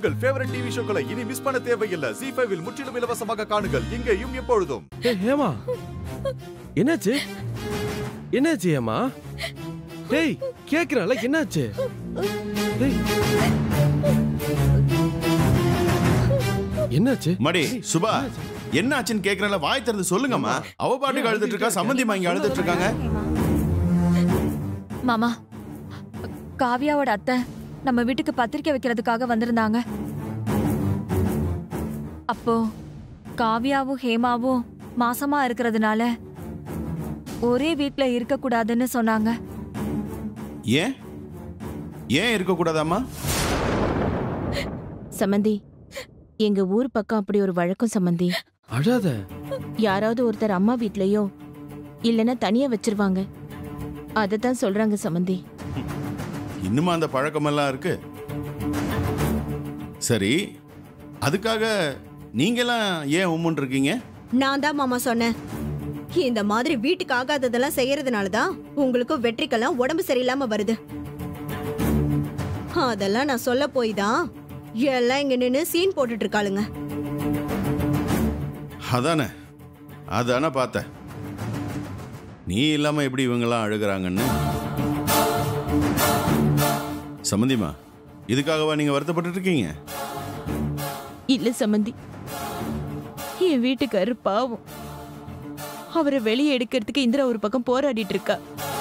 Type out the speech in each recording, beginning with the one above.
உங்கள் favourite TV ஷோக்களை இனி miss பண்ண தேவையில்லை ஜி ஃபைவில் முற்றிலும் இலவசமாக காணுங்கள் இங்கேயும் எப்பொழுதும் ஏய், ஹேமா என்னாச்சு என்னாச்சு ஏமா டேய் கேக்குறல என்னாச்சு டேய் என்னாச்சு மடி சுபா என்ன ஆச்சுன்னு கேக்குறல வாய் திறந்து சொல்லுங்கம்மா அவ பாட்டுக்கு அழுதுட்டு இருக்கா சம்மந்திமா இங்க அழுதுட்டு இருக்காங்க மாமா காவியாவோட அத்தை நம்ம வீட்டுக்கு பத்திரிக்கை வைக்கிறதுக்காக வந்திருந்தாங்க அப்போ காவியாவும் ஹேமாவும் மாசமா இருக்கிறதுனால ஒரே வீட்ல இருக்க கூடாதுன்னு சொன்னாங்க ஏன் ஏன் இருக்க கூடாதாம்மா சம்மந்தி எங்க ஊர் பக்கம் அப்படி ஒரு வழக்கம் சம்மந்தி அழாத யாராவது ஒருத்தர் அம்மா வீட்லயோ இல்லைன்னா தனியா வச்சிருவாங்க அதை தான் சொல்றாங்க சம்மந்தி இன்னுமா அந்த பழக்கமெல்லாம் இருக்கு சரி அதுக்காக நீங்கெல்லாம் ஏன் உம்முன் இருக்கீங்க நான் தான் மாமா சொன்னேன் இந்த மாதிரி வீட்டுக்கு ஆகாததெல்லாம் செய்யறதுனால தான் உங்களுக்கும் வெற்றிக்கெல்லாம் உடம்பு சரியில்லாம வருது அதெல்லாம் நான் சொல்ல போய் தான் எல்லாம் இங்க நின்னு சீன் போட்டுட்டு இருக்காளுங்க அதானே அதானே பார்த்தேன் நீ இல்லாம எப்படி இவங்கெல்லாம் அழுகுறாங்கன்னு சம்மந்திமா இதுக்காகவா நீங்க வருத்தப்பட்டு இருக்கீங்க இல்ல சம்மந்தி என் வீட்டுக்காரர் பாவம் அவரை வெளியே எடுக்கிறதுக்கு இந்திரா ஒரு பக்கம் போராடிட்டு இருக்கா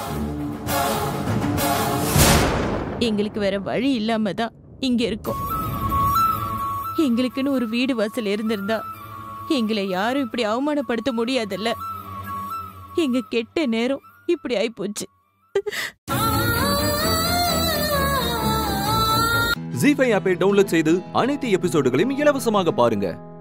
எங்களுக்கு வேற வழி இல்லாம தான் இங்க இருக்கோம் எங்களுக்குன்னு ஒரு வீடு வாசல் இருந்திருந்தா எங்களை யாரும் இப்படி அவமானப்படுத்த முடியாதுல்ல எங்க கெட்ட நேரம் இப்படி ஆயிப்போச்சு ஜி ஃபைவ் ஆப்பை டவுன்லோட் செய்து அனைத்து எபிசோடுகளையும் இலவசமாக பாருங்க